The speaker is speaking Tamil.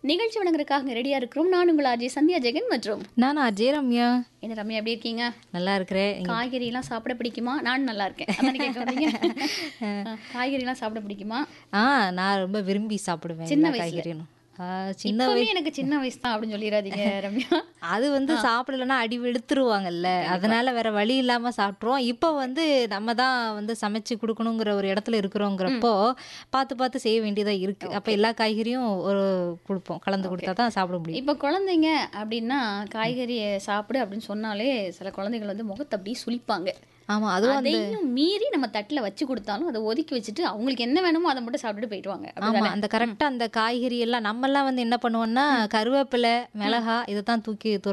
நிகழ்ச்சி வழங்குறதுக்காக ரெடியா இருக்கிறோம் நான் உங்கள் ஆர்ஜி சந்தியா ஜெகன் மற்றும் நானா அஜய் ரம்யா என்ன ரம்யா எப்படி இருக்கீங்க நல்லா இருக்கிறேன் காய்கறி எல்லாம் சாப்பிட பிடிக்குமா நான் நல்லா இருக்கேன் அதானே கேட்க வந்தீங்க காய்கறி எல்லாம் சாப்பிட பிடிக்குமா ஆ நான் ரொம்ப விரும்பி சாப்பிடுவேன் சின்ன எல்லா வயசுல? காய்கறியும் ஆ, சின்ன இப்பவே எனக்கு சின்ன வயசு தான் அப்படின்னு சொல்லிடாதீங்க ரம்யா அது வந்து சாப்பிடலன்னா அடி வெளுத்துருவாங்கல்ல அதனால வேற வழி இல்லாம சாப்பிட்ருவோம் இப்போ வந்து நம்ம தான் வந்து சமைச்சு கொடுக்கணுங்கிற ஒரு இடத்துல இருக்கிறோங்கிறப்போ பார்த்து பார்த்து செய்ய வேண்டியதா இருக்கு அப்ப எல்லா காய்கறியும் ஒரு கொடுப்போம் கலந்து கொடுத்தா தான் சாப்பிட முடியும் இப்போ குழந்தைங்க அப்படின்னா காய்கறியை சாப்பிடு அப்படின்னு சொன்னாலே சில குழந்தைகள் வந்து முகத்தை அப்படியே சுளிப்பாங்க ஆமா அதுவும் அந்த அதையும் மீறி நம்ம தட்டுல வச்சு கொடுத்தாலும் அதை ஒதுக்கி வச்சுட்டு அவங்களுக்கு என்ன வேணுமோ அதை மட்டும் சாப்பிட்டுட்டு போயிடுவாங்க ஆமா அந்த கரெக்டா அந்த காய்கறி எல்லாம் நம்ம எல்லாம் வந்து என்ன பண்ணுவோம்னா கருவேப்பிலை மிளகா இதை தான் தூக்கி தூர